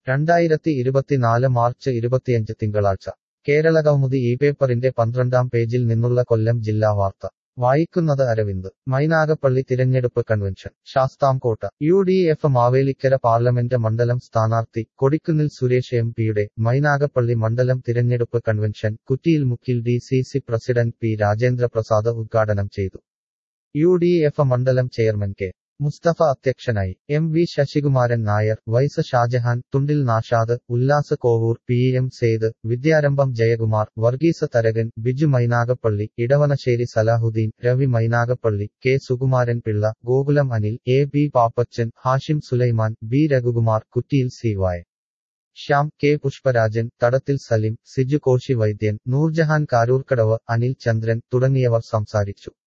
രണ്ടായിരത്തി ഇരുപത്തിനാല് മാർച്ച് ഇരുപത്തിയഞ്ച് തിങ്കളാഴ്ച കേരളകൗമുദി ഈ പേപ്പറിന്റെ പന്ത്രണ്ടാം പേജിൽ നിന്നുള്ള കൊല്ലം ജില്ലാ വാർത്ത വായിക്കുന്നത് അരവിന്ദ് മൈനാഗപ്പള്ളി തിരഞ്ഞെടുപ്പ് convention Sasthamkotta U D F Mavelikkara parliament മണ്ഡലം സ്ഥാനാർത്ഥി കൊടിക്കുന്നിൽ സുരേഷ് എം പിയുടെ മൈനാഗപ്പള്ളി മണ്ഡലം തിരഞ്ഞെടുപ്പ് കൺവെൻഷൻ കുറ്റിയിൽ മുക്കിൽ D C C president P Rajendra Prasad ഉദ്ഘാടനം ചെയ്തു യു ഡി എഫ് മണ്ഡലം ചെയർമാൻ കെ മുസ്തഫ അധ്യക്ഷനായി M V Sasikumaran Nair vice Shajahan Thundil Nashad Ullas Kovoor P M Sayed Vidyarambham Jayakumar Varghese Tharakan Biju Mynagappally Edavanassery Salahuddin Ravi Mynagappally K Sukumaran Pillai Gokulam Anil A B Pappachan Hashim Sulaiman B Raghukumar Kuttiyil C Y Shyam K Pushparajan തടത്തിൽ സലിം സിജു കോശി വൈദ്യൻ നൂർജഹാൻ കാരൂർക്കടവ് അനിൽ ചന്ദ്രൻ തുടങ്ങിയവർ സംസാരിച്ചു